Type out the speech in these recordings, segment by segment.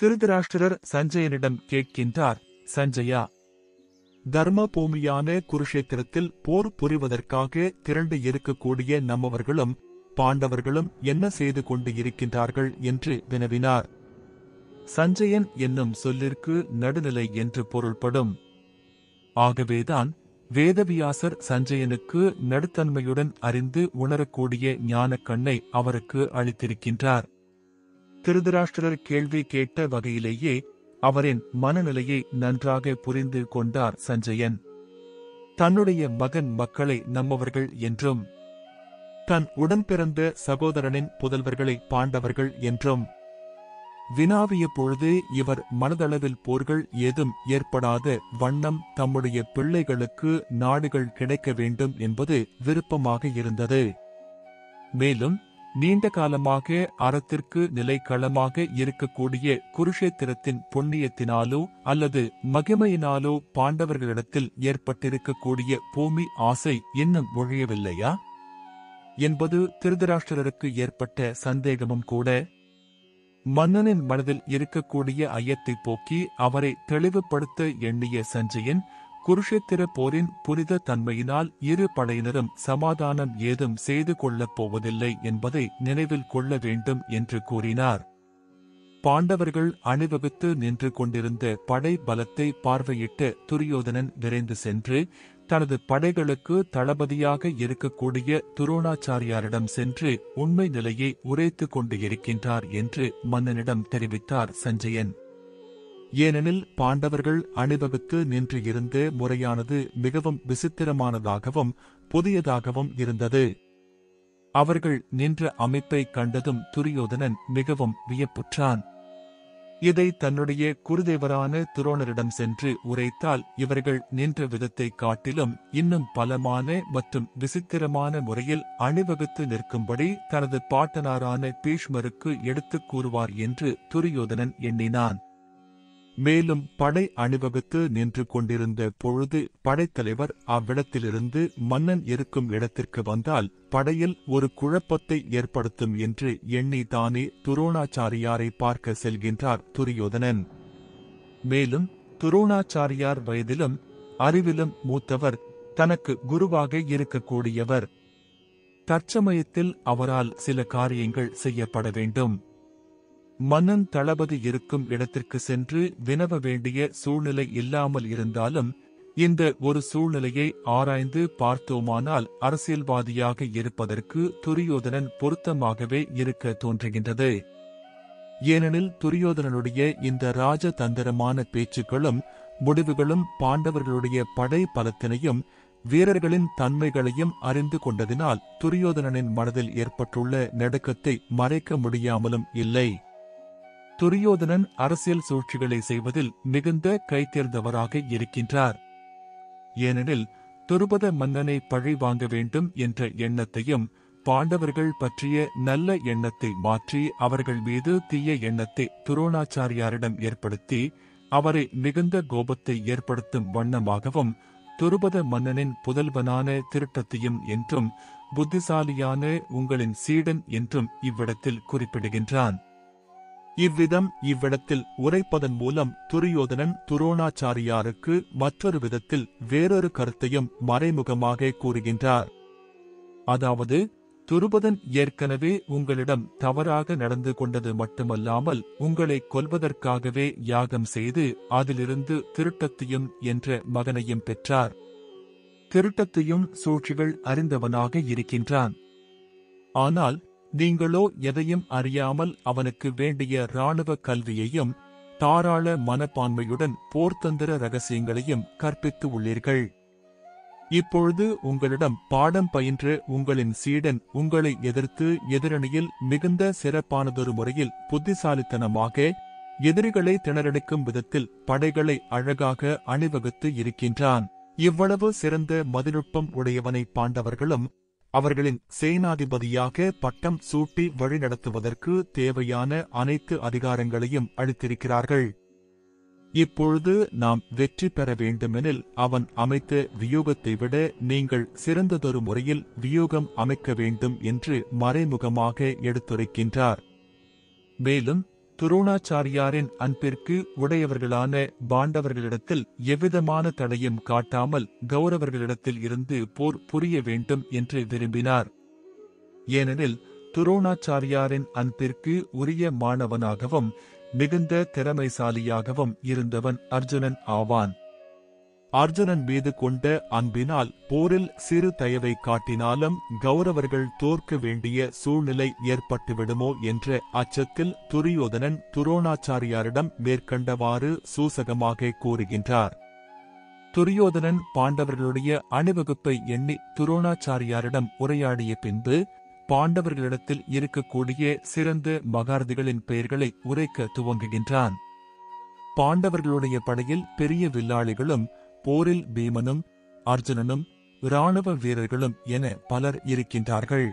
திருதராஷ்டிரர் சஞ்சயனிடம் கேட்கின்றார் சஞ்சயா தர்ம பூமியான குருஷேத்திரத்தில் போர் புரிவதற்காக திரண்டு இருக்கக்கூடிய நம்மவர்களும் பாண்டவர்களும் என்ன செய்து கொண்டு இருக்கின்றார்கள் என்று வினவினார் சஞ்சயன் என்னும் சொல்லிற்கு நடுநிலை என்று பொருள்படும் ஆகவேதான் வேதவியாசர் சஞ்சயனுக்கு நடுத்தன்மையுடன் அறிந்து உணரக்கூடிய ஞானக் கண்ணை அவருக்கு அளித்திருக்கின்றார் திருதராஷ்டிரர் கேள்வி கேட்ட வகையிலேயே அவரின் மனநிலையை நன்றாக புரிந்து கொண்டார் சஞ்சயன் தன்னுடைய மகன் மக்களை நம்மவர்கள் என்றும் தன் உடன்பிறந்த சகோதரனின் புதல்வர்களை பாண்டவர்கள் என்றும் வினாவிய பொழுது இவர் மனதளவில் போர்கள் ஏதும் ஏற்படாத வண்ணம் தம்முடைய பிள்ளைகளுக்கு நாடுகள் கிடைக்க வேண்டும் என்பது விருப்பமாக இருந்தது மேலும் நீண்ட காலமாக அறத்திற்கு நிலைக்களமாக இருக்கக்கூடிய குருஷேத்திரத்தின் புண்ணியத்தினாலோ அல்லது மகிமையினாலோ பாண்டவர்களிடத்தில் ஏற்பட்டிருக்கக்கூடிய பூமி ஆசை இன்னும் ஒழியவில்லையா என்பது திருதராஷ்டிரருக்கு ஏற்பட்ட சந்தேகமும் கூட மன்னனின் மனதில் இருக்கக்கூடிய ஐயத்தை போக்கி அவரை தெளிவுபடுத்த எண்ணிய சஞ்சயன் குருஷேத்திர போரின் புனித தன்மையினால் இரு படையினரும் சமாதானம் ஏதும் செய்து கொள்ளப் போவதில்லை என்பதை நினைவில் கொள்ள வேண்டும் என்று கூறினார் பாண்டவர்கள் அணிவகுத்து நின்று கொண்டிருந்த படை பலத்தை பார்வையிட்ட துரியோதனன் விரைந்து சென்று தனது படைகளுக்கு தளபதியாக இருக்கக்கூடிய துரோணாச்சாரியாரிடம் சென்று உண்மை நிலையை உரைத்துக் கொண்டு இருக்கின்றார் என்று மன்னனிடம் தெரிவித்தார் சஞ்சயன் ஏனெனில் பாண்டவர்கள் அணிவகுத்து நின்று இருந்த முறையானது மிகவும் விசித்திரமானதாகவும் புதியதாகவும் இருந்தது அவர்கள் நின்ற அமைப்பை கண்டதும் துரியோதனன் மிகவும் வியப்புற்றான் இதை தன்னுடைய குருதேவரான துரோணரிடம் சென்று உரைத்தால் இவர்கள் நின்ற விதத்தை காட்டிலும் இன்னும் பலமான மற்றும் விசித்திரமான முறையில் அணிவகுத்து நிற்கும்படி தனது பாட்டனாரான பீஷ்மருக்கு எடுத்துக் கூறுவார் என்று துரியோதனன் எண்ணினான் மேலும் படை அணிவகுத்து நின்று கொண்டிருந்த பொழுது படைத்தலைவர் அவ்விடத்திலிருந்து மன்னன் இருக்கும் இடத்திற்கு வந்தால் படையில் ஒரு குழப்பத்தை ஏற்படுத்தும் என்று எண்ணி தானே துரோணாச்சாரியாரை பார்க்க செல்கின்றார் துரியோதனன் மேலும் துரோணாச்சாரியார் வயதிலும் அறிவிலும் மூத்தவர் தனக்கு குருவாக இருக்கக்கூடியவர் தற்சமயத்தில் அவரால் சில காரியங்கள் செய்யப்பட வேண்டும் மன்னன் தளபதி இருக்கும் இடத்திற்கு சென்று வினவ வேண்டிய சூழ்நிலை இல்லாமல் இருந்தாலும் இந்த ஒரு சூழ்நிலையை ஆராய்ந்து பார்த்தோமானால் அரசியல்வாதியாக இருப்பதற்கு துரியோதனன் பொருத்தமாகவே இருக்க தோன்றுகின்றது ஏனெனில் துரியோதனனுடைய இந்த ராஜதந்திரமான பேச்சுக்களும் முடிவுகளும் பாண்டவர்களுடைய படை பலத்தினையும் வீரர்களின் தன்மைகளையும் அறிந்து கொண்டதினால் துரியோதனனின் மனதில் ஏற்பட்டுள்ள நடுக்கத்தை மறைக்க முடியாமலும் இல்லை துரியோதனன் அரசியல் சூழ்ச்சிகளை செய்வதில் மிகுந்த கைத்தேர்ந்தவராக இருக்கின்றார் ஏனெனில் துருபத மன்னனை பழி வாங்க வேண்டும் என்ற எண்ணத்தையும் பாண்டவர்கள் பற்றிய நல்ல எண்ணத்தை மாற்றி அவர்கள் மீது தீய எண்ணத்தை துரோணாச்சாரியாரிடம் ஏற்படுத்தி அவரை மிகுந்த கோபத்தை ஏற்படுத்தும் வண்ணமாகவும் துருபத மன்னனின் புதல்வனான திருட்டத்தையும் என்றும் புத்திசாலியான உங்களின் சீடன் என்றும் இவ்விடத்தில் குறிப்பிடுகின்றான் இவ்விதம் இவ்விடத்தில் உரைப்பதன் மூலம் துரியோதனன் துரோணாச்சாரியாருக்கு மற்றொரு விதத்தில் வேறொரு கருத்தையும் மறைமுகமாக கூறுகின்றார் அதாவது துருபதன் ஏற்கனவே உங்களிடம் தவறாக நடந்து கொண்டது மட்டுமல்லாமல் உங்களை கொல்வதற்காகவே யாகம் செய்து அதிலிருந்து திருட்டத்தையும் என்ற மகனையும் பெற்றார் திருட்டத்தையும் சூழ்ச்சிகள் அறிந்தவனாக இருக்கின்றான் ஆனால் நீங்களோ எதையும் அறியாமல் அவனுக்கு வேண்டிய இராணுவ கல்வியையும் தாராள மனப்பான்மையுடன் போர்த்தந்திர ரகசியங்களையும் கற்பித்து உள்ளீர்கள் இப்பொழுது உங்களிடம் பாடம் பயின்ற உங்களின் சீடன் உங்களை எதிர்த்து எதிரணியில் மிகுந்த சிறப்பானதொரு முறையில் புத்திசாலித்தனமாக எதிரிகளை திணறடிக்கும் விதத்தில் படைகளை அழகாக அணிவகுத்து இருக்கின்றான் இவ்வளவு சிறந்த மதிநுட்பம் உடையவனை பாண்டவர்களும் அவர்களின் சேனாதிபதியாக பட்டம் சூட்டி வழிநடத்துவதற்கு தேவையான அனைத்து அதிகாரங்களையும் அளித்திருக்கிறார்கள் இப்பொழுது நாம் வெற்றி பெற வேண்டுமெனில் அவன் அமைத்த வியூகத்தை விட நீங்கள் சிறந்ததொரு முறையில் வியூகம் அமைக்க வேண்டும் என்று மறைமுகமாக எடுத்துரைக்கின்றார் மேலும் துரோணாச்சாரியாரின் அன்பிற்கு உடையவர்களான பாண்டவர்களிடத்தில் எவ்விதமான தடையும் காட்டாமல் கௌரவர்களிடத்தில் இருந்து போர் புரிய வேண்டும் என்று விரும்பினார் ஏனெனில் துரோணாச்சாரியாரின் அன்பிற்கு உரிய மாணவனாகவும் மிகுந்த திறமைசாலியாகவும் இருந்தவன் அர்ஜுனன் ஆவான் அர்ஜுனன் மீது கொண்ட அன்பினால் போரில் சிறு தயவை காட்டினாலும் கௌரவர்கள் தோற்க வேண்டிய சூழ்நிலை ஏற்பட்டுவிடுமோ என்ற அச்சத்தில் துரியோதனன் துரோணாச்சாரியாரிடம் மேற்கண்டவாறு சூசகமாக கூறுகின்றார் துரியோதனன் பாண்டவர்களுடைய அணிவகுப்பை எண்ணி துரோணாச்சாரியாரிடம் உரையாடிய பின்பு பாண்டவர்களிடத்தில் இருக்கக்கூடிய சிறந்த மகாரதிகளின் பெயர்களை உரைக்க துவங்குகின்றான் பாண்டவர்களுடைய படையில் பெரிய வில்லாளிகளும் போரில் பீமனும் அர்ஜுனனும் இராணுவ வீரர்களும் என பலர் இருக்கின்றார்கள்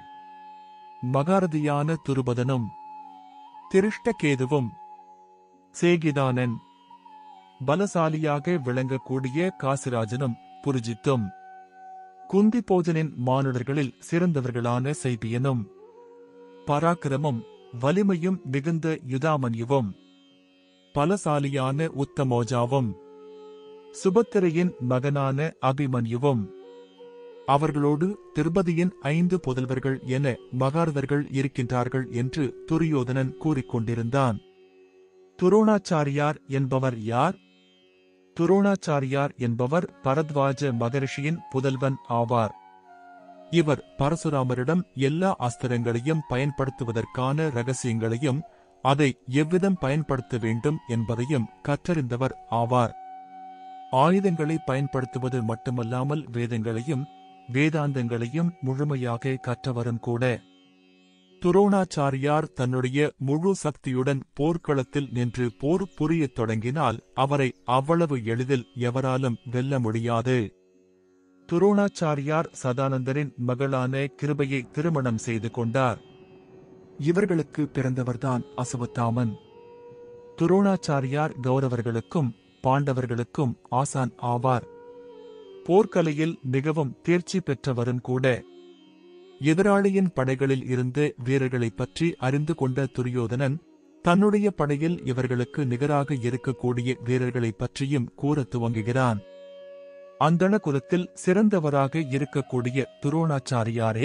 மகாரதியான துருபதனும் திருஷ்டகேதுவும் சேகிதானன் பலசாலியாக விளங்கக்கூடிய காசிராஜனும் புருஜித்தும் குந்தி போஜனின் மானுடர்களில் சிறந்தவர்களான சைபியனும் பராக்கிரமும் வலிமையும் மிகுந்த யுதாமன்யுவும் பலசாலியான உத்தமோஜாவும் சுபத்திரையின் மகனான அபிமன்யுவும் அவர்களோடு திருபதியின் ஐந்து புதல்வர்கள் என மகாரதர்கள் இருக்கின்றார்கள் என்று துரியோதனன் கூறிக்கொண்டிருந்தான் துரோணாச்சாரியார் என்பவர் யார் துரோணாச்சாரியார் என்பவர் பரத்வாஜ மகரிஷியின் புதல்வன் ஆவார் இவர் பரசுராமரிடம் எல்லா அஸ்திரங்களையும் பயன்படுத்துவதற்கான ரகசியங்களையும் அதை எவ்விதம் பயன்படுத்த வேண்டும் என்பதையும் கற்றறிந்தவர் ஆவார் ஆயுதங்களை பயன்படுத்துவது மட்டுமல்லாமல் வேதங்களையும் வேதாந்தங்களையும் முழுமையாக கற்றவரும் கூட துரோணாச்சாரியார் தன்னுடைய முழு சக்தியுடன் போர்க்களத்தில் நின்று போர் புரியத் தொடங்கினால் அவரை அவ்வளவு எளிதில் எவராலும் வெல்ல முடியாது துரோணாச்சாரியார் சதானந்தரின் மகளான கிருபையை திருமணம் செய்து கொண்டார் இவர்களுக்கு பிறந்தவர்தான் அசவத்தாமன் துரோணாச்சாரியார் கௌரவர்களுக்கும் பாண்டவர்களுக்கும் ஆசான் ஆவார் போர்க்கலையில் மிகவும் தேர்ச்சி பெற்றவரும் கூட எதிராளியின் படைகளில் இருந்த வீரர்களைப் பற்றி அறிந்து கொண்ட துரியோதனன் தன்னுடைய படையில் இவர்களுக்கு நிகராக இருக்கக்கூடிய வீரர்களைப் பற்றியும் கூறத் துவங்குகிறான் அந்தண குலத்தில் சிறந்தவராக இருக்கக்கூடிய துரோணாச்சாரியாரே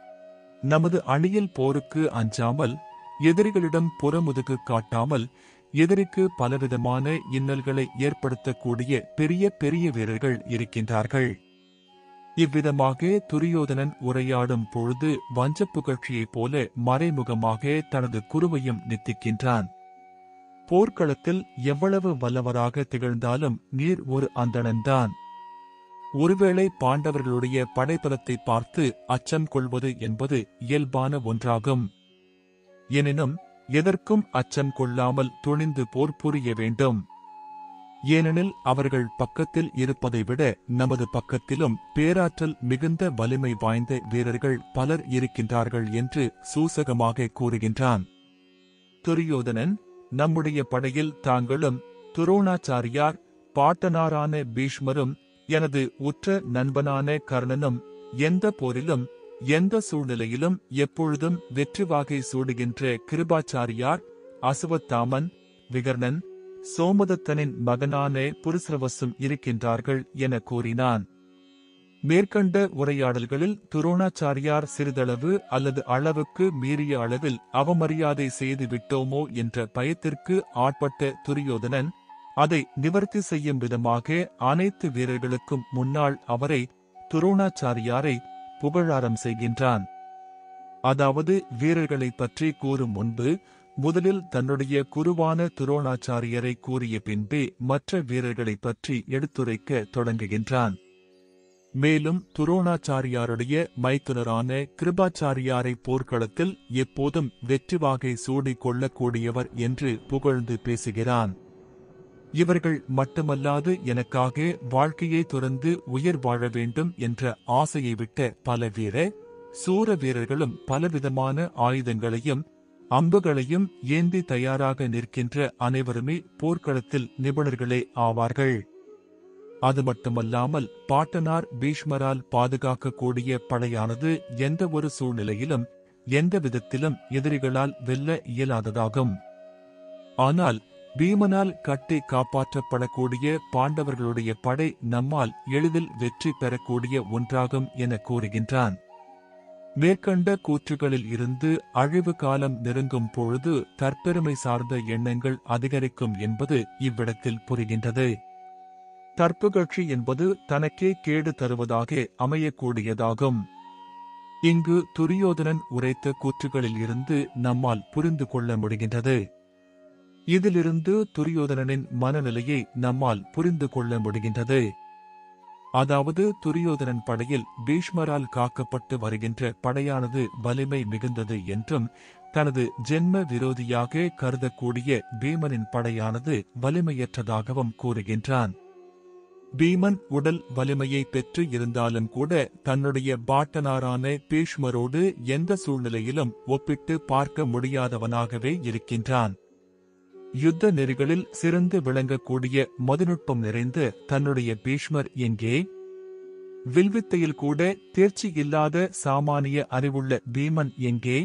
நமது அணியில் போருக்கு அஞ்சாமல் எதிரிகளிடம் புறமுதுகு காட்டாமல் எதிரிக்கு பலவிதமான இன்னல்களை ஏற்படுத்தக்கூடிய பெரிய பெரிய வீரர்கள் இருக்கின்றார்கள் இவ்விதமாக துரியோதனன் உரையாடும் பொழுது வஞ்சப் புகழ்ச்சியைப் போல மறைமுகமாக தனது குருவையும் நித்திக்கின்றான் போர்க்களத்தில் எவ்வளவு வல்லவராக திகழ்ந்தாலும் நீர் ஒரு அந்தணன்தான் ஒருவேளை பாண்டவர்களுடைய படைபலத்தை பார்த்து அச்சம் கொள்வது என்பது இயல்பான ஒன்றாகும் எனினும் எதற்கும் அச்சம் கொள்ளாமல் துணிந்து போர் புரிய வேண்டும் ஏனெனில் அவர்கள் பக்கத்தில் இருப்பதை விட நமது பக்கத்திலும் பேராற்றல் மிகுந்த வலிமை வாய்ந்த வீரர்கள் பலர் இருக்கின்றார்கள் என்று சூசகமாக கூறுகின்றான் துரியோதனன் நம்முடைய படையில் தாங்களும் துரோணாச்சாரியார் பாட்டனாரான பீஷ்மரும் எனது உற்ற நண்பனான கர்ணனும் எந்த போரிலும் எந்த சூழ்நிலையிலும் எப்பொழுதும் வெற்றி வாகை சூடுகின்ற கிருபாச்சாரியார் அசுவத்தாமன் விகர்ணன் சோமதத்தனின் மகனான புருசரவசும் இருக்கின்றார்கள் என கூறினான் மேற்கண்ட உரையாடல்களில் துரோணாச்சாரியார் சிறிதளவு அல்லது அளவுக்கு மீறிய அளவில் அவமரியாதை செய்து விட்டோமோ என்ற பயத்திற்கு ஆட்பட்ட துரியோதனன் அதை நிவர்த்தி செய்யும் விதமாக அனைத்து வீரர்களுக்கும் முன்னால் அவரை துரோணாச்சாரியாரை புகழாரம் செய்கின்றான் அதாவது வீரர்களைப் பற்றி கூறும் முன்பு முதலில் தன்னுடைய குருவான துரோணாச்சாரியரை கூறிய பின்பே மற்ற வீரர்களைப் பற்றி எடுத்துரைக்க தொடங்குகின்றான் மேலும் துரோணாச்சாரியாருடைய மைத்துனரான கிருபாச்சாரியாரை போர்க்களத்தில் எப்போதும் வெற்றி வாகை சூடிக் கொள்ளக்கூடியவர் என்று புகழ்ந்து பேசுகிறான் இவர்கள் மட்டுமல்லாது எனக்காக வாழ்க்கையை துறந்து உயிர் வாழ வேண்டும் என்ற ஆசையை விட்ட பல வீர சூர வீரர்களும் பலவிதமான ஆயுதங்களையும் அம்புகளையும் ஏந்தி தயாராக நிற்கின்ற அனைவருமே போர்க்களத்தில் நிபுணர்களே ஆவார்கள் அது மட்டுமல்லாமல் பாட்டனார் பீஷ்மரால் பாதுகாக்கக்கூடிய படையானது எந்த ஒரு சூழ்நிலையிலும் எந்த விதத்திலும் எதிரிகளால் வெல்ல இயலாததாகும் ஆனால் பீமனால் கட்டி காப்பாற்றப்படக்கூடிய பாண்டவர்களுடைய படை நம்மால் எளிதில் வெற்றி பெறக்கூடிய ஒன்றாகும் என கூறுகின்றான் மேற்கண்ட கூற்றுகளில் இருந்து அழிவு காலம் நெருங்கும் பொழுது தற்பெருமை சார்ந்த எண்ணங்கள் அதிகரிக்கும் என்பது இவ்விடத்தில் புரிகின்றது தற்புகழ்ச்சி என்பது தனக்கே கேடு தருவதாக அமையக்கூடியதாகும் இங்கு துரியோதனன் உரைத்த கூற்றுகளில் இருந்து நம்மால் புரிந்து கொள்ள முடிகின்றது இதிலிருந்து துரியோதனனின் மனநிலையை நம்மால் புரிந்து கொள்ள முடிகின்றது அதாவது துரியோதனன் படையில் பீஷ்மரால் காக்கப்பட்டு வருகின்ற படையானது வலிமை மிகுந்தது என்றும் தனது ஜென்ம விரோதியாக கருதக்கூடிய பீமனின் படையானது வலிமையற்றதாகவும் கூறுகின்றான் பீமன் உடல் வலிமையை பெற்று இருந்தாலும் கூட தன்னுடைய பாட்டனாரான பீஷ்மரோடு எந்த சூழ்நிலையிலும் ஒப்பிட்டு பார்க்க முடியாதவனாகவே இருக்கின்றான் யுத்த நெறிகளில் சிறந்து விளங்கக்கூடிய மதுநுட்பம் நிறைந்த தன்னுடைய பீஷ்மர் எங்கே வில்வித்தையில் கூட தேர்ச்சி இல்லாத சாமானிய அறிவுள்ள பீமன் எங்கே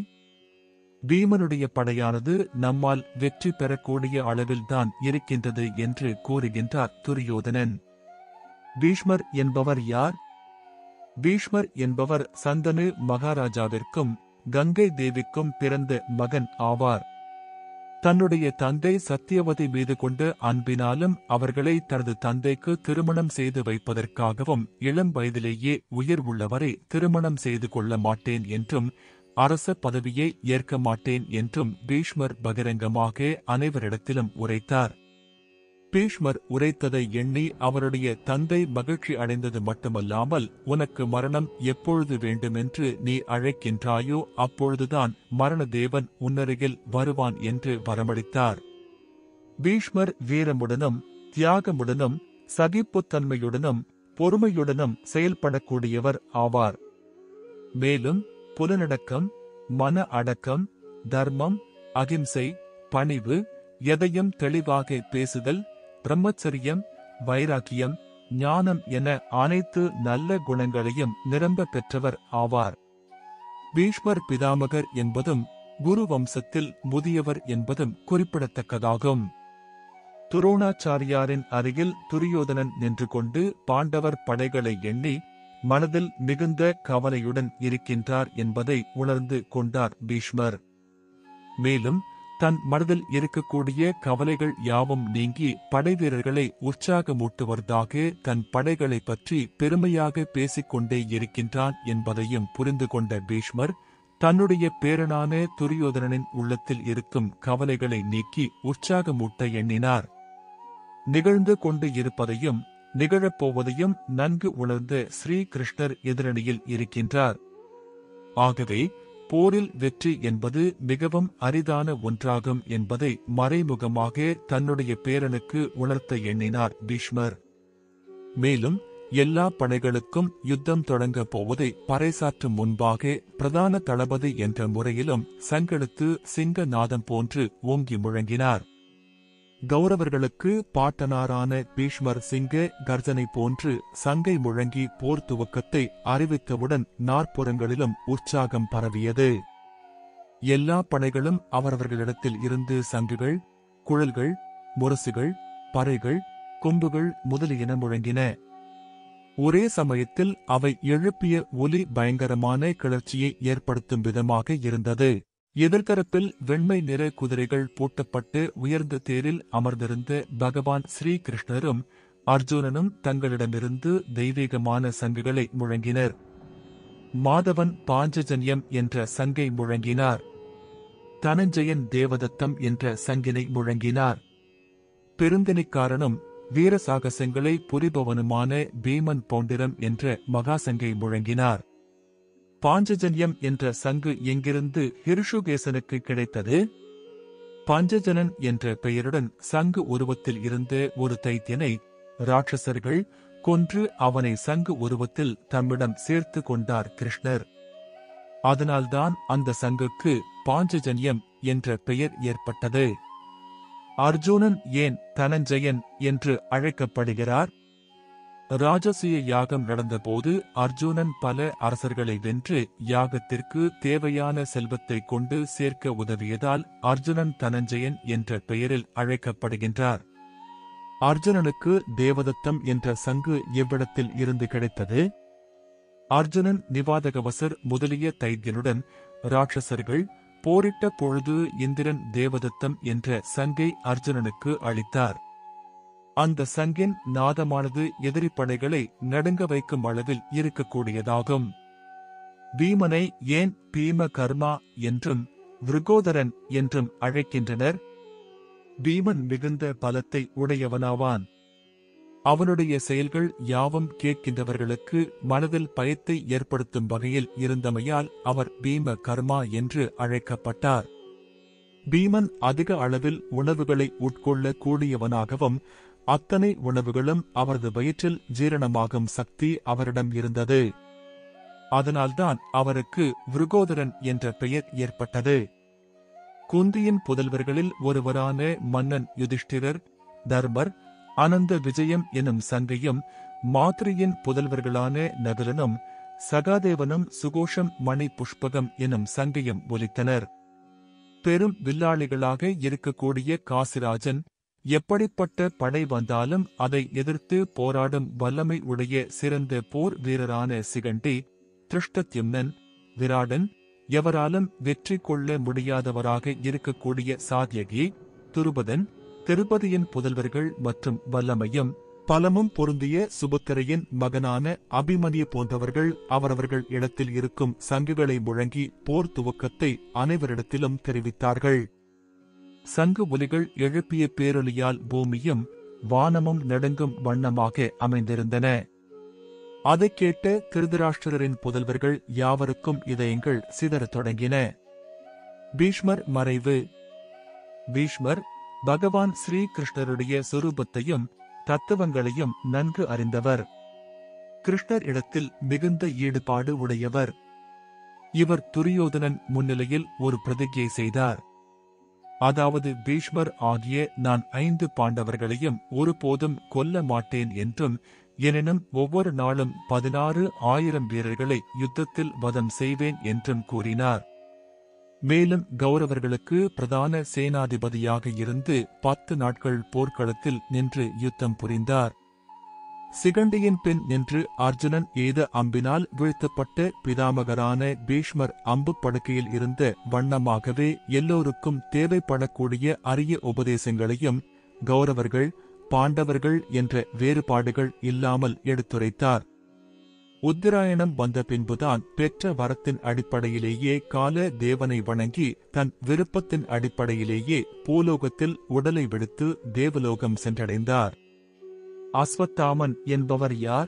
பீமனுடைய படையானது நம்மால் வெற்றி பெறக்கூடிய அளவில்தான் இருக்கின்றது என்று கூறுகின்றார் துரியோதனன் பீஷ்மர் என்பவர் யார் பீஷ்மர் என்பவர் சந்தனு மகாராஜாவிற்கும் கங்கை தேவிக்கும் பிறந்த மகன் ஆவார் தன்னுடைய தந்தை சத்தியவதி மீது கொண்ட அன்பினாலும் அவர்களை தனது தந்தைக்கு திருமணம் செய்து வைப்பதற்காகவும் இளம் வயதிலேயே உயிர் உள்ளவரை திருமணம் செய்து கொள்ள மாட்டேன் என்றும் அரச பதவியை ஏற்க மாட்டேன் என்றும் பீஷ்மர் பகிரங்கமாக அனைவரிடத்திலும் உரைத்தார் பீஷ்மர் உரைத்ததை எண்ணி அவருடைய தந்தை மகிழ்ச்சி அடைந்தது மட்டுமல்லாமல் உனக்கு மரணம் எப்பொழுது வேண்டுமென்று நீ அழைக்கின்றாயோ அப்பொழுதுதான் மரண தேவன் உன்னருகில் வருவான் என்று வரமளித்தார் பீஷ்மர் வீரமுடனும் தியாகமுடனும் சகிப்புத்தன்மையுடனும் பொறுமையுடனும் செயல்படக்கூடியவர் ஆவார் மேலும் புலனடக்கம் மன அடக்கம் தர்மம் அகிம்சை பணிவு எதையும் தெளிவாக பேசுதல் பிரம்மச்சரியம் வைராக்கியம் ஞானம் என அனைத்து நல்ல குணங்களையும் நிரம்ப பெற்றவர் ஆவார் பீஷ்மர் பிதாமகர் என்பதும் குரு வம்சத்தில் முதியவர் என்பதும் குறிப்பிடத்தக்கதாகும் துரோணாச்சாரியாரின் அருகில் துரியோதனன் நின்று கொண்டு பாண்டவர் படைகளை எண்ணி மனதில் மிகுந்த கவலையுடன் இருக்கின்றார் என்பதை உணர்ந்து கொண்டார் பீஷ்மர் மேலும் தன் மனதில் இருக்கக்கூடிய கவலைகள் யாவும் நீங்கி படைவீரர்களை உற்சாகமூட்டுவதாக தன் படைகளை பற்றி பெருமையாக பேசிக்கொண்டே இருக்கின்றான் என்பதையும் புரிந்து கொண்ட பீஷ்மர் தன்னுடைய பேரனான துரியோதனனின் உள்ளத்தில் இருக்கும் கவலைகளை நீக்கி உற்சாகமூட்ட எண்ணினார் நிகழ்ந்து கொண்டு இருப்பதையும் நிகழப்போவதையும் நன்கு உணர்ந்த ஸ்ரீ கிருஷ்ணர் எதிரணியில் இருக்கின்றார் ஆகவே போரில் வெற்றி என்பது மிகவும் அரிதான ஒன்றாகும் என்பதை மறைமுகமாக தன்னுடைய பேரனுக்கு உணர்த்த எண்ணினார் பீஷ்மர் மேலும் எல்லா படைகளுக்கும் யுத்தம் தொடங்கப் போவதை பறைசாற்றும் முன்பாக பிரதான தளபதி என்ற முறையிலும் சங்கெடுத்து சிங்கநாதம் போன்று ஓங்கி முழங்கினார் கௌரவர்களுக்கு பாட்டனாரான பீஷ்மர் சிங்க கர்ஜனை போன்று சங்கை முழங்கி போர் துவக்கத்தை அறிவித்தவுடன் நாற்புறங்களிலும் உற்சாகம் பரவியது எல்லா படைகளும் அவரவர்களிடத்தில் இருந்து சங்குகள் குழல்கள் முரசுகள் பறைகள் கொம்புகள் முதலியன முழங்கின ஒரே சமயத்தில் அவை எழுப்பிய ஒலி பயங்கரமான கிளர்ச்சியை ஏற்படுத்தும் விதமாக இருந்தது எதிர்த்தரப்பில் வெண்மை நிற குதிரைகள் பூட்டப்பட்டு உயர்ந்த தேரில் அமர்ந்திருந்த பகவான் ஸ்ரீகிருஷ்ணரும் அர்ஜுனனும் தங்களிடமிருந்து தெய்வீகமான சங்குகளை முழங்கினர் மாதவன் பாஞ்சஜன்யம் என்ற சங்கை முழங்கினார் தனஞ்சயன் தேவதத்தம் என்ற சங்கினை முழங்கினார் பெருந்தனிக்காரனும் வீர சாகசங்களை புரிபவனுமான பீமன் பௌண்டிரம் என்ற மகாசங்கை முழங்கினார் பாஞ்சஜன்யம் என்ற சங்கு எங்கிருந்து ஹிருஷுகேசனுக்கு கிடைத்தது பாஞ்சஜனன் என்ற பெயருடன் சங்கு உருவத்தில் இருந்த ஒரு தைத்தியனை ராட்சசர்கள் கொன்று அவனை சங்கு உருவத்தில் தம்மிடம் சேர்த்து கொண்டார் கிருஷ்ணர் அதனால்தான் அந்த சங்குக்கு பாஞ்சஜன்யம் என்ற பெயர் ஏற்பட்டது அர்ஜுனன் ஏன் தனஞ்சயன் என்று அழைக்கப்படுகிறார் ராஜசூய யாகம் நடந்தபோது அர்ஜுனன் பல அரசர்களை வென்று யாகத்திற்கு தேவையான செல்வத்தை கொண்டு சேர்க்க உதவியதால் அர்ஜுனன் தனஞ்சயன் என்ற பெயரில் அழைக்கப்படுகின்றார் அர்ஜுனனுக்கு தேவதத்தம் என்ற சங்கு எவ்விடத்தில் இருந்து கிடைத்தது அர்ஜுனன் நிவாதகவசர் முதலிய தைத்தியனுடன் ராட்சசர்கள் போரிட்ட பொழுது இந்திரன் தேவதத்தம் என்ற சங்கை அர்ஜுனனுக்கு அளித்தார் அந்த சங்கின் நாதமானது எதிரி படைகளை நடுங்க வைக்கும் அளவில் இருக்கக்கூடியதாகும் பீமனை ஏன் பீம கர்மா என்றும் விருகோதரன் என்றும் அழைக்கின்றனர் பீமன் மிகுந்த பலத்தை உடையவனாவான் அவனுடைய செயல்கள் யாவும் கேட்கின்றவர்களுக்கு மனதில் பயத்தை ஏற்படுத்தும் வகையில் இருந்தமையால் அவர் பீம கர்மா என்று அழைக்கப்பட்டார் பீமன் அதிக அளவில் உணவுகளை உட்கொள்ள கூடியவனாகவும் அத்தனை உணவுகளும் அவரது வயிற்றில் ஜீரணமாகும் சக்தி அவரிடம் இருந்தது அதனால்தான் அவருக்கு விருகோதரன் என்ற பெயர் ஏற்பட்டது குந்தியின் புதல்வர்களில் ஒருவரான மன்னன் யுதிஷ்டிரர் தர்மர் அனந்த விஜயம் எனும் சங்கையும் மாத்ரியின் புதல்வர்களான நகுலனும் சகாதேவனும் சுகோஷம் மணி புஷ்பகம் எனும் சங்கையும் ஒலித்தனர் பெரும் வில்லாளிகளாக இருக்கக்கூடிய காசிராஜன் எப்படிப்பட்ட படை வந்தாலும் அதை எதிர்த்து போராடும் வல்லமை உடைய சிறந்த போர் வீரரான சிகண்டி திருஷ்டத்யும்னன் விராடன் எவராலும் வெற்றி கொள்ள முடியாதவராக இருக்கக்கூடிய சாத்யகி துருபதன் திருப்பதியின் புதல்வர்கள் மற்றும் வல்லமையும் பலமும் பொருந்திய சுபத்திரையின் மகனான அபிமன்யு போன்றவர்கள் அவரவர்கள் இடத்தில் இருக்கும் சங்குகளை முழங்கி போர் துவக்கத்தை அனைவரிடத்திலும் தெரிவித்தார்கள் சங்கு ஒலிகள் எழுப்பிய பேரொலியால் பூமியும் வானமும் நடுங்கும் வண்ணமாக அமைந்திருந்தன அதைக் கேட்ட திருதராஷ்டிரரின் புதல்வர்கள் யாவருக்கும் இதயங்கள் சிதறத் தொடங்கின பீஷ்மர் மறைவு பீஷ்மர் பகவான் ஸ்ரீகிருஷ்ணருடைய சொரூபத்தையும் தத்துவங்களையும் நன்கு அறிந்தவர் கிருஷ்ணர் இடத்தில் மிகுந்த ஈடுபாடு உடையவர் இவர் துரியோதனன் முன்னிலையில் ஒரு பிரதிஜை செய்தார் அதாவது பீஷ்மர் ஆகிய நான் ஐந்து பாண்டவர்களையும் ஒருபோதும் கொல்ல மாட்டேன் என்றும் எனினும் ஒவ்வொரு நாளும் பதினாறு ஆயிரம் வீரர்களை யுத்தத்தில் வதம் செய்வேன் என்றும் கூறினார் மேலும் கௌரவர்களுக்கு பிரதான சேனாதிபதியாக இருந்து பத்து நாட்கள் போர்க்களத்தில் நின்று யுத்தம் புரிந்தார் சிகண்டியின் பின் நின்று அர்ஜுனன் ஏத அம்பினால் வீழ்த்தப்பட்ட பிதாமகரான பீஷ்மர் அம்பு படுக்கையில் இருந்த வண்ணமாகவே எல்லோருக்கும் தேவைப்படக்கூடிய அரிய உபதேசங்களையும் கௌரவர்கள் பாண்டவர்கள் என்ற வேறுபாடுகள் இல்லாமல் எடுத்துரைத்தார் உத்திராயணம் வந்த பின்புதான் பெற்ற வரத்தின் அடிப்படையிலேயே கால தேவனை வணங்கி தன் விருப்பத்தின் அடிப்படையிலேயே பூலோகத்தில் உடலை விடுத்து தேவலோகம் சென்றடைந்தார் அஸ்வத்தாமன் என்பவர் யார்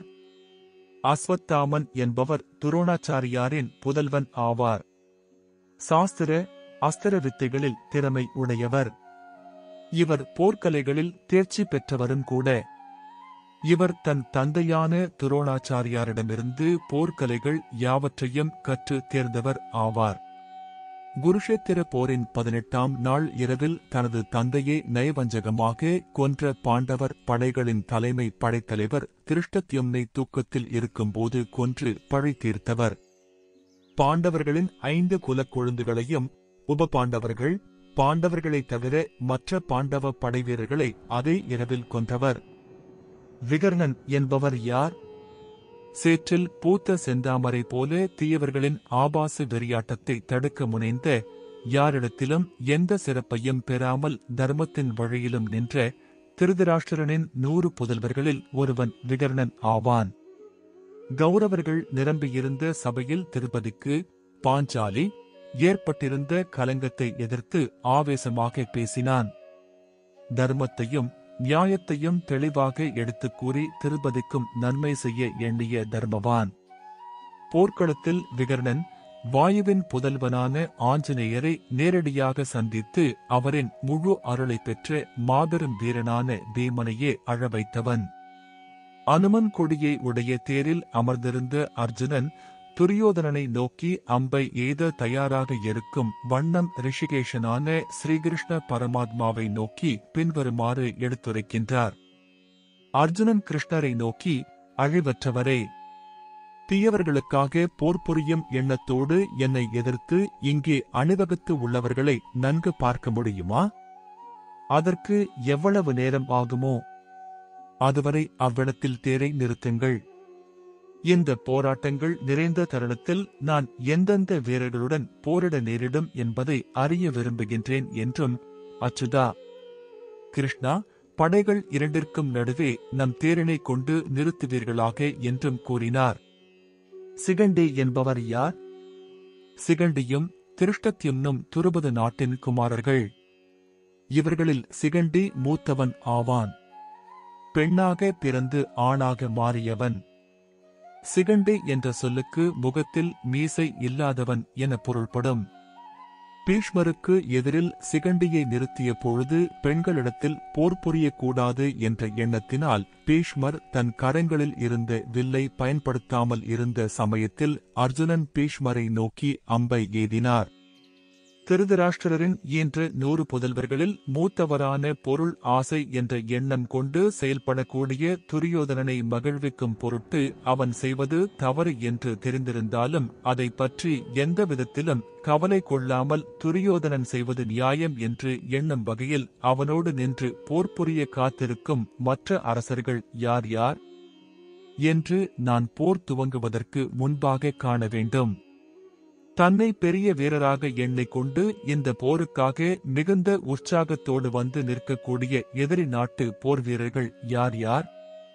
அஸ்வத்தாமன் என்பவர் துரோணாச்சாரியாரின் புதல்வன் ஆவார் சாஸ்திர அஸ்திர வித்தைகளில் திறமை உடையவர் இவர் போர்க்கலைகளில் தேர்ச்சி பெற்றவரும் கூட இவர் தன் தந்தையான துரோணாச்சாரியாரிடமிருந்து போர்க்கலைகள் யாவற்றையும் கற்று தேர்ந்தவர் ஆவார் குருஷேத்திர போரின் பதினெட்டாம் நாள் இரவில் தனது தந்தையை நயவஞ்சகமாக கொன்ற பாண்டவர் படைகளின் தலைமை படைத்தலைவர் திருஷ்டத்யும்னை தூக்கத்தில் இருக்கும்போது கொன்று பழி தீர்த்தவர் பாண்டவர்களின் ஐந்து குலக்கொழுந்துகளையும் உப பாண்டவர்கள் பாண்டவர்களைத் தவிர மற்ற பாண்டவ படைவீரர்களை அதே இரவில் கொன்றவர் விகர்ணன் என்பவர் யார் சேற்றில் பூத்த செந்தாமரை போல தீயவர்களின் ஆபாச வெறியாட்டத்தை தடுக்க முனைந்த யாரிடத்திலும் எந்த சிறப்பையும் பெறாமல் தர்மத்தின் வழியிலும் நின்ற திருதராஷ்டிரனின் நூறு புதல்வர்களில் ஒருவன் விகர்ணன் ஆவான் கௌரவர்கள் நிரம்பியிருந்த சபையில் திருப்பதிக்கு பாஞ்சாலி ஏற்பட்டிருந்த கலங்கத்தை எதிர்த்து ஆவேசமாக பேசினான் தர்மத்தையும் நியாயத்தையும் தெளிவாக எடுத்துக் கூறி திருப்பதிக்கும் நன்மை செய்ய எண்ணிய தர்மவான் போர்க்களத்தில் விகர்ணன் வாயுவின் புதல்வனான ஆஞ்சநேயரை நேரடியாக சந்தித்து அவரின் முழு அருளை பெற்ற மாபெரும் வீரனான பீமனையே அழ வைத்தவன் அனுமன் கொடியை உடைய தேரில் அமர்ந்திருந்த அர்ஜுனன் துரியோதனனை நோக்கி அம்பை எய்த தயாராக இருக்கும் வண்ணம் ரிஷிகேஷனான ஸ்ரீகிருஷ்ண பரமாத்மாவை நோக்கி பின்வருமாறு எடுத்துரைக்கின்றார் அர்ஜுனன் கிருஷ்ணரை நோக்கி அழிவற்றவரே தீயவர்களுக்காக போர் புரியும் எண்ணத்தோடு என்னை எதிர்த்து இங்கே அணிவகுத்து உள்ளவர்களை நன்கு பார்க்க முடியுமா அதற்கு எவ்வளவு நேரம் ஆகுமோ அதுவரை அவ்விடத்தில் தேரை நிறுத்துங்கள் இந்த போராட்டங்கள் நிறைந்த தருணத்தில் நான் எந்தெந்த வீரர்களுடன் போரிட நேரிடும் என்பதை அறிய விரும்புகின்றேன் என்றும் அச்சுதா கிருஷ்ணா படைகள் இரண்டிற்கும் நடுவே நம் தேரினை கொண்டு நிறுத்துவீர்களாக என்றும் கூறினார் சிகண்டி என்பவர் யார் சிகண்டியும் திருஷ்டத்யும்னும் துருபது நாட்டின் குமாரர்கள் இவர்களில் சிகண்டி மூத்தவன் ஆவான் பெண்ணாக பிறந்து ஆணாக மாறியவன் சிகண்டி என்ற சொல்லுக்கு முகத்தில் மீசை இல்லாதவன் என பொருள்படும் பீஷ்மருக்கு எதிரில் சிகண்டியை நிறுத்திய பொழுது பெண்களிடத்தில் போர் புரியக்கூடாது என்ற எண்ணத்தினால் பீஷ்மர் தன் கரங்களில் இருந்த வில்லை பயன்படுத்தாமல் இருந்த சமயத்தில் அர்ஜுனன் பீஷ்மரை நோக்கி அம்பை எய்தினார் திருதராஷ்டிரரின் ஈன்ற நூறு புதல்வர்களில் மூத்தவரான பொருள் ஆசை என்ற எண்ணம் கொண்டு செயல்படக்கூடிய துரியோதனனை மகிழ்விக்கும் பொருட்டு அவன் செய்வது தவறு என்று தெரிந்திருந்தாலும் அதை பற்றி எந்த விதத்திலும் கவலை கொள்ளாமல் துரியோதனன் செய்வது நியாயம் என்று எண்ணும் வகையில் அவனோடு நின்று போர் புரிய காத்திருக்கும் மற்ற அரசர்கள் யார் யார் என்று நான் போர் துவங்குவதற்கு முன்பாக காண வேண்டும் தன்னை பெரிய வீரராக எண்ணிக்கொண்டு இந்த போருக்காக மிகுந்த உற்சாகத்தோடு வந்து நிற்கக்கூடிய எதிரி நாட்டு போர் வீரர்கள் யார் யார்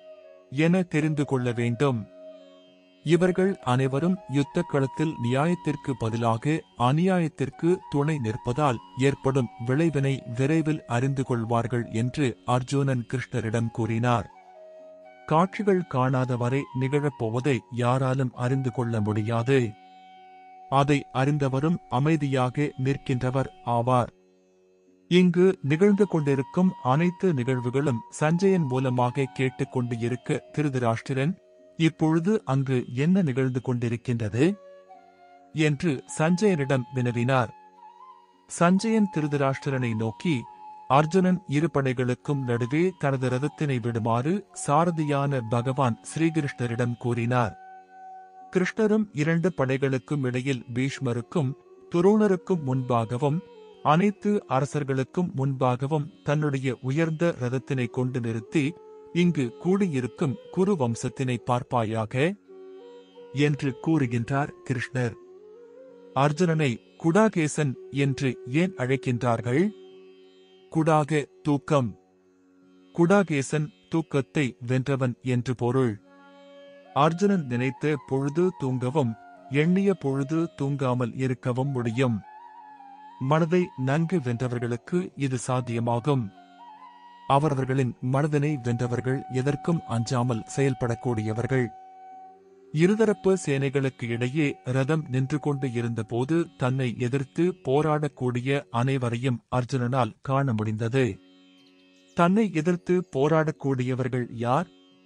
என தெரிந்து கொள்ள வேண்டும் இவர்கள் அனைவரும் யுத்த களத்தில் நியாயத்திற்கு பதிலாக அநியாயத்திற்கு துணை நிற்பதால் ஏற்படும் விளைவினை விரைவில் அறிந்து கொள்வார்கள் என்று அர்ஜுனன் கிருஷ்ணரிடம் கூறினார் காட்சிகள் காணாதவரை நிகழப்போவதை யாராலும் அறிந்து கொள்ள முடியாது அதை அறிந்தவரும் அமைதியாக நிற்கின்றவர் ஆவார் இங்கு நிகழ்ந்து கொண்டிருக்கும் அனைத்து நிகழ்வுகளும் சஞ்சயன் மூலமாக கேட்டுக்கொண்டு இருக்க திருதராஷ்டிரன் இப்பொழுது அங்கு என்ன நிகழ்ந்து கொண்டிருக்கின்றது என்று சஞ்சயனிடம் வினவினார் சஞ்சயன் திருதராஷ்டிரனை நோக்கி அர்ஜுனன் இரு படைகளுக்கும் நடுவே தனது ரதத்தினை விடுமாறு சாரதியான பகவான் ஸ்ரீகிருஷ்ணரிடம் கூறினார் கிருஷ்ணரும் இரண்டு படைகளுக்கும் இடையில் பீஷ்மருக்கும் துரோணருக்கும் முன்பாகவும் அனைத்து அரசர்களுக்கும் முன்பாகவும் தன்னுடைய உயர்ந்த ரதத்தினை கொண்டு நிறுத்தி இங்கு கூடியிருக்கும் குரு வம்சத்தினை பார்ப்பாயாக என்று கூறுகின்றார் கிருஷ்ணர் அர்ஜுனனை குடாகேசன் என்று ஏன் அழைக்கின்றார்கள் குடாக தூக்கம் குடாகேசன் தூக்கத்தை வென்றவன் என்று பொருள் அர்ஜுனன் நினைத்த பொழுது தூங்கவும் எண்ணிய பொழுது தூங்காமல் இருக்கவும் முடியும் மனதை நன்கு வென்றவர்களுக்கு இது சாத்தியமாகும் அவரவர்களின் மனதினை வென்றவர்கள் எதற்கும் அஞ்சாமல் செயல்படக்கூடியவர்கள் இருதரப்பு சேனைகளுக்கு இடையே ரதம் நின்று கொண்டு இருந்தபோது தன்னை எதிர்த்து போராடக்கூடிய அனைவரையும் அர்ஜுனனால் காண முடிந்தது தன்னை எதிர்த்து போராடக்கூடியவர்கள் யார்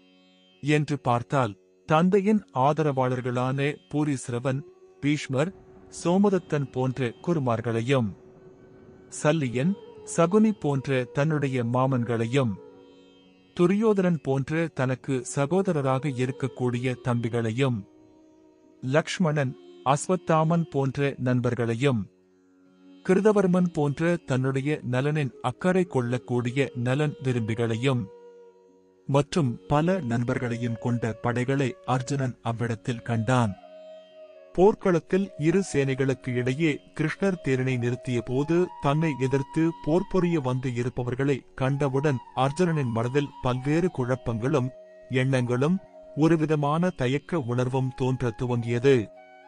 என்று பார்த்தால் தந்தையின் ஆதரவாளர்களான பூரிசிரவன் பீஷ்மர் சோமதத்தன் போன்ற குருமார்களையும் சல்லியன் சகுனி போன்ற தன்னுடைய மாமன்களையும் துரியோதனன் போன்ற தனக்கு சகோதரராக இருக்கக்கூடிய தம்பிகளையும் லக்ஷ்மணன் அஸ்வத்தாமன் போன்ற நண்பர்களையும் கிருதவர்மன் போன்ற தன்னுடைய நலனின் அக்கறை கொள்ளக்கூடிய நலன் விரும்பிகளையும் மற்றும் பல நண்பர்களையும் கொண்ட படைகளை அர்ஜுனன் அவ்விடத்தில் கண்டான் போர்க்களத்தில் இரு சேனைகளுக்கு இடையே கிருஷ்ணர் தேரினை நிறுத்திய போது தன்னை எதிர்த்து போர் புரிய வந்து இருப்பவர்களை கண்டவுடன் அர்ஜுனனின் மனதில் பல்வேறு குழப்பங்களும் எண்ணங்களும் ஒருவிதமான தயக்க உணர்வும் தோன்ற துவங்கியது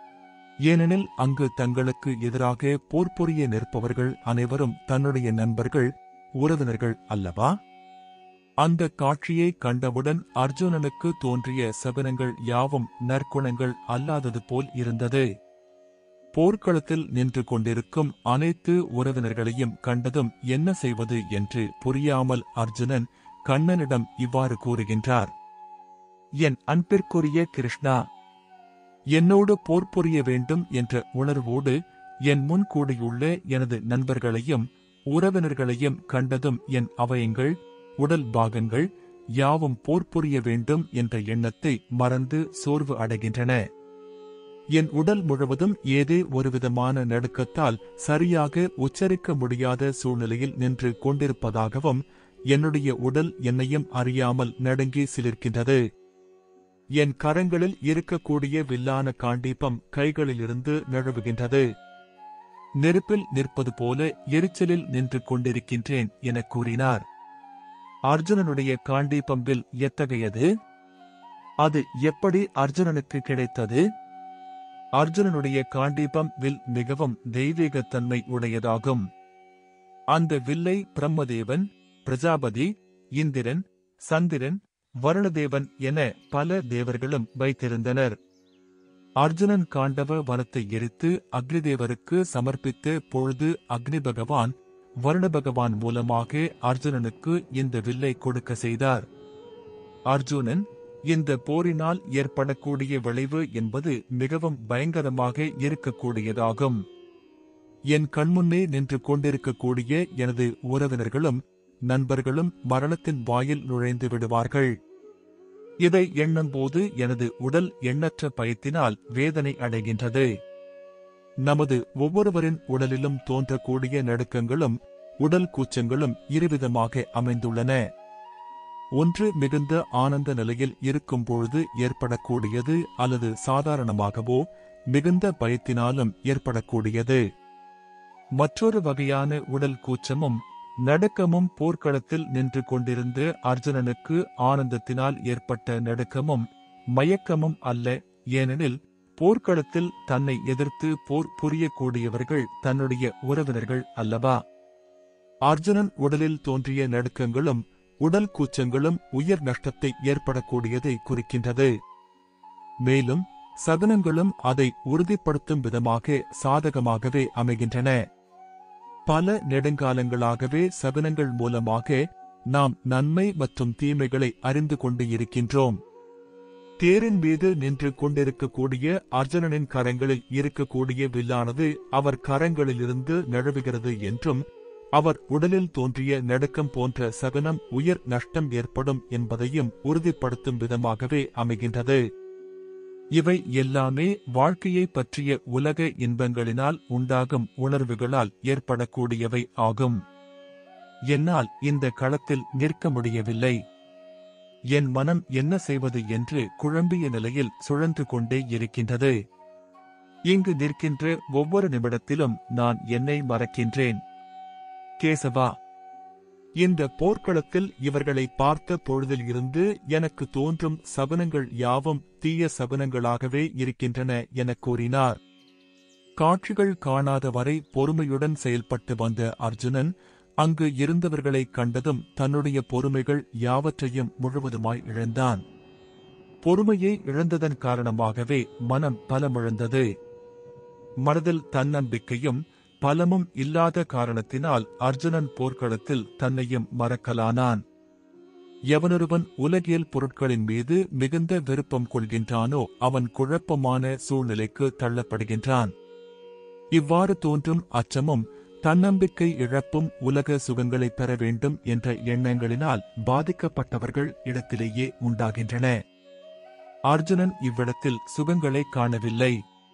ஏனெனில் அங்கு தங்களுக்கு எதிராக போர் புரிய நிற்பவர்கள் அனைவரும் தன்னுடைய நண்பர்கள் உறவினர்கள் அல்லவா அந்த காட்சியை கண்டவுடன் அர்ஜுனனுக்கு தோன்றிய சகுனங்கள் யாவும் நற்குணங்கள் அல்லாதது போல் இருந்தது போர்க்களத்தில் நின்று கொண்டிருக்கும் அனைத்து உறவினர்களையும் கண்டதும் என்ன செய்வது என்று புரியாமல் அர்ஜுனன் கண்ணனிடம் இவ்வாறு கூறுகின்றார் என் அன்பிற்குரிய கிருஷ்ணா என்னோடு போர் புரிய வேண்டும் என்ற உணர்வோடு என் முன் கூடியுள்ள எனது நண்பர்களையும் உறவினர்களையும் கண்டதும் என் அவயங்கள் உடல் பாகங்கள் யாவும் போர் புரிய வேண்டும் என்ற எண்ணத்தை மறந்து சோர்வு அடைகின்றன என் உடல் முழுவதும் ஏதே ஒருவிதமான நடுக்கத்தால் சரியாக உச்சரிக்க முடியாத சூழ்நிலையில் நின்று கொண்டிருப்பதாகவும் என்னுடைய உடல் என்னையும் அறியாமல் நடுங்கி சிலிர்க்கின்றது என் கரங்களில் இருக்கக்கூடிய வில்லான காண்டீபம் கைகளிலிருந்து நழுவுகின்றது நெருப்பில் நிற்பது போல எரிச்சலில் நின்று கொண்டிருக்கின்றேன் எனக் கூறினார் அர்ஜுனனுடைய காண்டீபம் வில் எத்தகையது அது எப்படி அர்ஜுனனுக்கு கிடைத்தது அர்ஜுனனுடைய காண்டீபம் வில் மிகவும் தெய்வீகத்தன்மை உடையதாகும் அந்த வில்லை பிரம்மதேவன் பிரஜாபதி இந்திரன் சந்திரன் வருணதேவன் என பல தேவர்களும் வைத்திருந்தனர் அர்ஜுனன் காண்டவ வனத்தை எரித்து அக்னிதேவருக்கு சமர்ப்பித்த பொழுது அக்னி பகவான் வருண பகவான் மூலமாக அர்ஜுனனுக்கு இந்த வில்லை கொடுக்க செய்தார் அர்ஜுனன் இந்த போரினால் ஏற்படக்கூடிய விளைவு என்பது மிகவும் பயங்கரமாக இருக்கக்கூடியதாகும் என் கண்முன்னே நின்று கொண்டிருக்கக்கூடிய எனது உறவினர்களும் நண்பர்களும் மரணத்தின் வாயில் நுழைந்து விடுவார்கள் இதை எண்ணும்போது எனது உடல் எண்ணற்ற பயத்தினால் வேதனை அடைகின்றது நமது ஒவ்வொருவரின் உடலிலும் தோன்றக்கூடிய நடுக்கங்களும் உடல் கூச்சங்களும் இருவிதமாக அமைந்துள்ளன ஒன்று மிகுந்த ஆனந்த நிலையில் இருக்கும் பொழுது ஏற்படக்கூடியது அல்லது சாதாரணமாகவோ மிகுந்த பயத்தினாலும் ஏற்படக்கூடியது மற்றொரு வகையான உடல் கூச்சமும் நடுக்கமும் போர்க்களத்தில் நின்று கொண்டிருந்த அர்ஜுனனுக்கு ஆனந்தத்தினால் ஏற்பட்ட நடுக்கமும் மயக்கமும் அல்ல ஏனெனில் போர்க்களத்தில் தன்னை எதிர்த்து போர் புரியக்கூடியவர்கள் தன்னுடைய உறவினர்கள் அல்லவா அர்ஜுனன் உடலில் தோன்றிய நடுக்கங்களும் உடல் கூச்சங்களும் உயிர் நஷ்டத்தை ஏற்படக்கூடியதை குறிக்கின்றது மேலும் சகுனங்களும் அதை உறுதிப்படுத்தும் விதமாக சாதகமாகவே அமைகின்றன பல நெடுங்காலங்களாகவே சகுனங்கள் மூலமாக நாம் நன்மை மற்றும் தீமைகளை அறிந்து கொண்டு இருக்கின்றோம் தேரின் மீது நின்று கொண்டிருக்கக்கூடிய அர்ஜுனனின் கரங்களில் இருக்கக்கூடிய வில்லானது அவர் கரங்களிலிருந்து நழுவுகிறது என்றும் அவர் உடலில் தோன்றிய நடுக்கம் போன்ற சகுனம் உயிர் நஷ்டம் ஏற்படும் என்பதையும் உறுதிப்படுத்தும் விதமாகவே அமைகின்றது இவை எல்லாமே வாழ்க்கையை பற்றிய உலக இன்பங்களினால் உண்டாகும் உணர்வுகளால் ஏற்படக்கூடியவை ஆகும் என்னால் இந்த களத்தில் நிற்க முடியவில்லை என் மனம் என்ன செய்வது என்று குழம்பிய நிலையில் சுழன்று கொண்டே இருக்கின்றது இங்கு நிற்கின்ற ஒவ்வொரு நிமிடத்திலும் நான் என்னை மறக்கின்றேன் கேசவா இந்த போர்க்களத்தில் இவர்களை பார்த்த பொழுதில் இருந்து எனக்கு தோன்றும் சகுனங்கள் யாவும் தீய சகுனங்களாகவே இருக்கின்றன எனக் கூறினார் காட்சிகள் காணாத வரை பொறுமையுடன் செயல்பட்டு வந்த அர்ஜுனன் அங்கு இருந்தவர்களை கண்டதும் தன்னுடைய பொறுமைகள் யாவற்றையும் முழுவதுமாய் இழந்தான் பொறுமையை இழந்ததன் காரணமாகவே மனம் பலமிழந்தது மனதில் தன்னம்பிக்கையும் பலமும் இல்லாத காரணத்தினால் அர்ஜுனன் போர்க்களத்தில் தன்னையும் மறக்கலானான் எவனொருவன் உலகியல் பொருட்களின் மீது மிகுந்த விருப்பம் கொள்கின்றானோ அவன் குழப்பமான சூழ்நிலைக்கு தள்ளப்படுகின்றான் இவ்வாறு தோன்றும் அச்சமும் தன்னம்பிக்கை இழப்பும் உலக சுகங்களை பெற வேண்டும் என்ற எண்ணங்களினால் பாதிக்கப்பட்டவர்கள் இடத்திலேயே உண்டாகின்றன அர்ஜுனன் இவ்விடத்தில் சுகங்களை காணவில்லை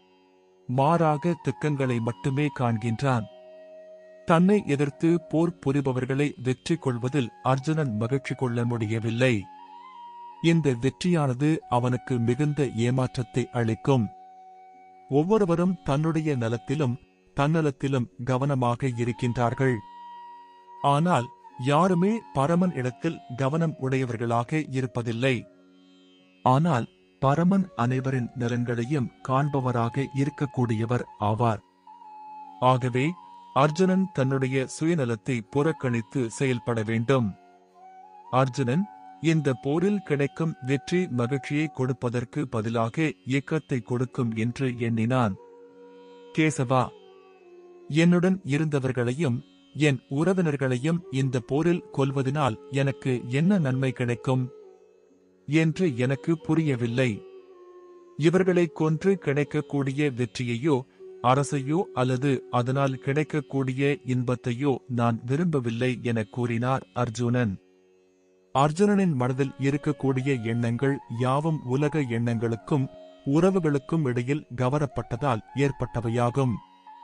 மாறாக திக்கங்களை மட்டுமே காண்கின்றான் தன்னை எதிர்த்து போர் புரிபவர்களை வெற்றி கொள்வதில் அர்ஜுனன் மகிழ்ச்சி கொள்ள முடியவில்லை இந்த வெற்றியானது அவனுக்கு மிகுந்த ஏமாற்றத்தை அளிக்கும் ஒவ்வொருவரும் தன்னுடைய நலத்திலும் தன்னலத்திலும் கவனமாக இருக்கின்றார்கள் ஆனால் யாருமே பரமன் இடத்தில் கவனம் உடையவர்களாக இருப்பதில்லை ஆனால் பரமன் அனைவரின் நலன்களையும் காண்பவராக இருக்கக்கூடியவர் ஆவார் ஆகவே அர்ஜுனன் தன்னுடைய சுயநலத்தை புறக்கணித்து செயல்பட வேண்டும் அர்ஜுனன் இந்த போரில் கிடைக்கும் வெற்றி மகிழ்ச்சியை கொடுப்பதற்கு பதிலாக இயக்கத்தை கொடுக்கும் என்று எண்ணினான் கேசவா என்னுடன் இருந்தவர்களையும் என் உறவினர்களையும் இந்த போரில் கொல்வதனால் எனக்கு என்ன நன்மை கிடைக்கும் என்று எனக்கு புரியவில்லை இவர்களை கொன்று கிடைக்கக்கூடிய வெற்றியையோ அரசையோ அல்லது அதனால் கிடைக்கக்கூடிய இன்பத்தையோ நான் விரும்பவில்லை என கூறினார் அர்ஜுனன் அர்ஜுனனின் மனதில் இருக்கக்கூடிய எண்ணங்கள் யாவும் உலக எண்ணங்களுக்கும் உறவுகளுக்கும் இடையில் கவரப்பட்டதால் ஏற்பட்டவையாகும்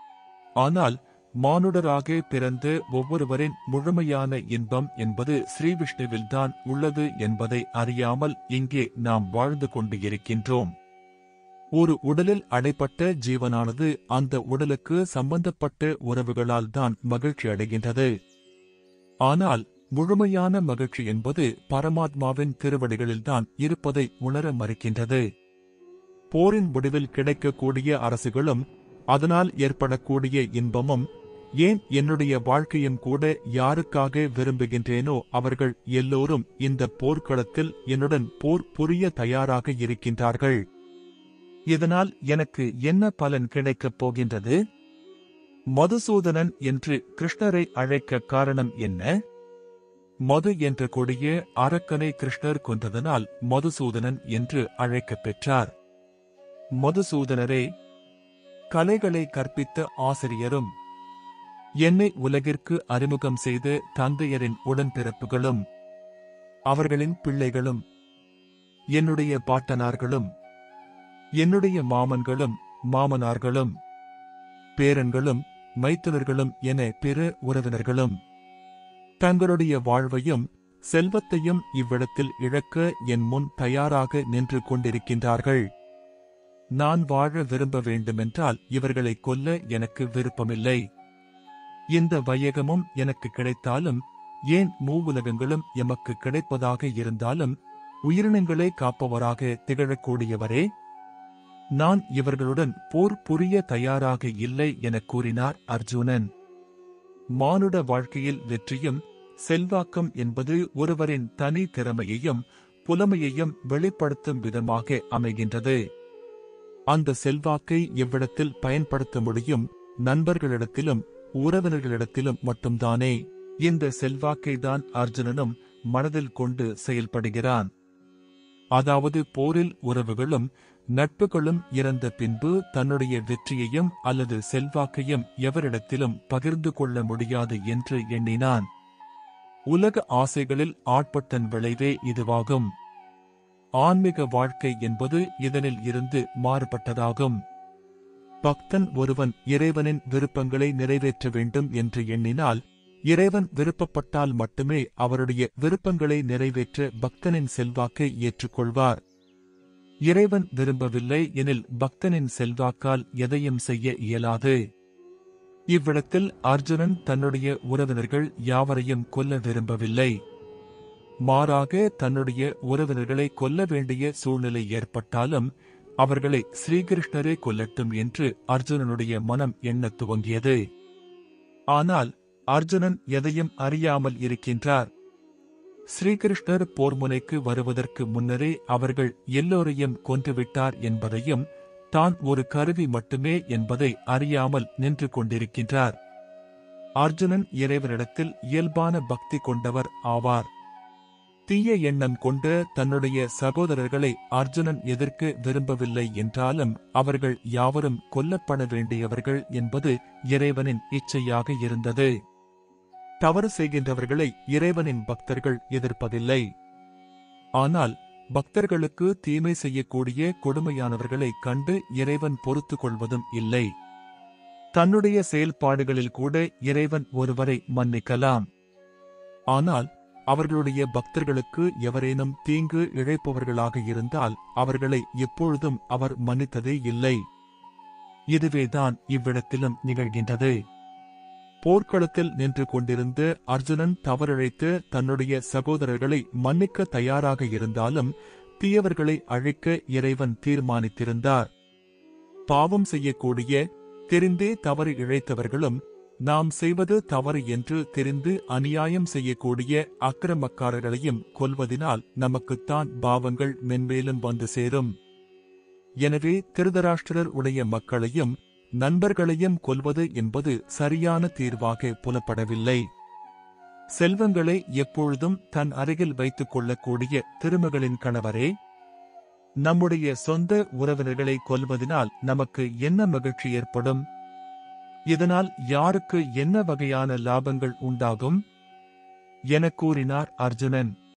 ஆனால் மானுடராக பிறந்த ஒவ்வொருவரின் முழுமையான இன்பம் என்பது ஸ்ரீவிஷ்ணுவில்தான் உள்ளது என்பதை அறியாமல் இங்கே நாம் வாழ்ந்து கொண்டு இருக்கின்றோம் ஒரு உடலில் அடைப்பட்ட ஜீவனானது அந்த உடலுக்கு சம்பந்தப்பட்ட உறவுகளால் தான் மகிழ்ச்சி அடைகின்றது ஆனால் முழுமையான மகிழ்ச்சி என்பது பரமாத்மாவின் திருவடிகளில்தான் இருப்பதை உணர மறுக்கின்றது போரின் முடிவில் கிடைக்கக்கூடிய அரசுகளும் அதனால் ஏற்படக்கூடிய இன்பமும் ஏன் என்னுடைய வாழ்க்கையும் கூட யாருக்காக விரும்புகின்றேனோ அவர்கள் எல்லோரும் இந்த போர்க்களத்தில் என்னுடன் போர் புரிய தயாராக இருக்கின்றார்கள் இதனால் எனக்கு என்ன பலன் கிடைக்கப் போகின்றது மதுசூதனன் என்று கிருஷ்ணரை அழைக்க காரணம் என்ன மது என்ற கொடிய அரக்கனை கிருஷ்ணர் கொன்றதனால் மதுசூதனன் என்று அழைக்கப் பெற்றார் மதுசூதனரே கலைகளை கற்பித்த ஆசிரியரும் என்னை உலகிற்கு அறிமுகம் செய்த தந்தையரின் உடன்பிறப்புகளும் அவர்களின் பிள்ளைகளும் என்னுடைய பாட்டனார்களும் என்னுடைய மாமன்களும் மாமனார்களும் பேரன்களும் மைத்துனர்களும் என பிற உறவினர்களும் தங்களுடைய வாழ்வையும் செல்வத்தையும் இவ்விடத்தில் இழக்க என் முன் தயாராக நின்று கொண்டிருக்கின்றார்கள் நான் வாழ விரும்ப வேண்டுமென்றால் இவர்களை கொல்ல எனக்கு விருப்பமில்லை இந்த வையகமும் எனக்கு கிடைத்தாலும் ஏன் மூவுலகங்களும் எமக்கு கிடைப்பதாக இருந்தாலும் உயிரினங்களை காப்பவராக திகழக்கூடியவரே நான் இவர்களுடன் போர் புரிய தயாராக இல்லை எனக் கூறினார் அர்ஜுனன் மானுட வாழ்க்கையில் வெற்றியும் செல்வாக்கம் என்பது ஒருவரின் தனி திறமையையும் புலமையையும் வெளிப்படுத்தும் விதமாக அமைகின்றது அந்த செல்வாக்கை எவ்விடத்தில் பயன்படுத்த முடியும் நண்பர்களிடத்திலும் உறவினர்களிடத்திலும் மட்டும்தானே இந்த செல்வாக்கை தான் அர்ஜுனனும் மனதில் கொண்டு செயல்படுகிறான் அதாவது போரில் உறவுகளும் நட்புகளும் இறந்த பின்பு தன்னுடைய வெற்றியையும் அல்லது செல்வாக்கையும் எவரிடத்திலும் பகிர்ந்து கொள்ள முடியாது என்று எண்ணினான் உலக ஆசைகளில் ஆட்பட்டன் விளைவே இதுவாகும் ஆன்மீக வாழ்க்கை என்பது இதனில் இருந்து மாறுபட்டதாகும் பக்தன் ஒருவன் இறைவனின் விருப்பங்களை நிறைவேற்ற வேண்டும் என்று எண்ணினால் இறைவன் விருப்பப்பட்டால் மட்டுமே அவருடைய விருப்பங்களை நிறைவேற்ற பக்தனின் செல்வாக்கை ஏற்றுக்கொள்வார் இறைவன் விரும்பவில்லை எனில் பக்தனின் செல்வாக்கால் எதையும் செய்ய இயலாது இவ்விடத்தில் அர்ஜுனன் தன்னுடைய உறவினர்கள் யாவரையும் கொல்ல விரும்பவில்லை மாறாக தன்னுடைய உறவினர்களை கொல்ல வேண்டிய சூழ்நிலை ஏற்பட்டாலும் அவர்களை ஸ்ரீகிருஷ்ணரே கொல்லட்டும் என்று அர்ஜுனனுடைய மனம் எண்ணத் துவங்கியது ஆனால் அர்ஜுனன் எதையும் அறியாமல் இருக்கின்றார் ஸ்ரீகிருஷ்ணர் போர்முனைக்கு வருவதற்கு முன்னரே அவர்கள் எல்லோரையும் கொன்றுவிட்டார் என்பதையும் தான் ஒரு கருவி மட்டுமே என்பதை அறியாமல் நின்று கொண்டிருக்கின்றார் அர்ஜுனன் இறைவனிடத்தில் இயல்பான பக்தி கொண்டவர் ஆவார் தீய எண்ணம் கொண்ட தன்னுடைய சகோதரர்களை அர்ஜுனன் எதிர்க்க விரும்பவில்லை என்றாலும் அவர்கள் யாவரும் கொல்லப்பட வேண்டியவர்கள் என்பது இறைவனின் இச்சையாக இருந்தது தவறு செய்கின்றவர்களை இறைவனின் பக்தர்கள் எதிர்ப்பதில்லை ஆனால் பக்தர்களுக்கு தீமை செய்யக்கூடிய கொடுமையானவர்களை கண்டு இறைவன் பொறுத்து கொள்வதும் இல்லை தன்னுடைய செயல்பாடுகளில் கூட இறைவன் ஒருவரை மன்னிக்கலாம் ஆனால் அவர்களுடைய பக்தர்களுக்கு எவரேனும் தீங்கு இழைப்பவர்களாக இருந்தால் அவர்களை எப்பொழுதும் அவர் மன்னித்ததே இல்லை இதுவேதான் இவ்விடத்திலும் நிகழ்கின்றது போர்க்களத்தில் நின்று கொண்டிருந்த அர்ஜுனன் தவறிழைத்து தன்னுடைய சகோதரர்களை மன்னிக்க தயாராக இருந்தாலும் தீயவர்களை அழிக்க இறைவன் தீர்மானித்திருந்தார் பாவம் செய்யக்கூடிய தெரிந்தே தவறு இழைத்தவர்களும் நாம் செய்வது தவறு என்று தெரிந்து அநியாயம் செய்யக்கூடிய அக்கிரமக்காரர்களையும் கொல்வதினால் நமக்குத்தான் பாவங்கள் மென்மேலும் வந்து சேரும் எனவே திருதராஷ்டிரர் உடைய மக்களையும் நண்பர்களையும் கொல்வது என்பது சரியான தீர்வாக புலப்படவில்லை செல்வங்களை எப்பொழுதும் தன் அருகில் வைத்துக் கொள்ளக்கூடிய திருமகளின் கணவரே நம்முடைய சொந்த உறவினர்களை கொல்வதனால் நமக்கு என்ன மகிழ்ச்சி ஏற்படும் இதனால் யாருக்கு என்ன வகையான லாபங்கள் உண்டாகும் என கூறினார் அர்ஜுனன்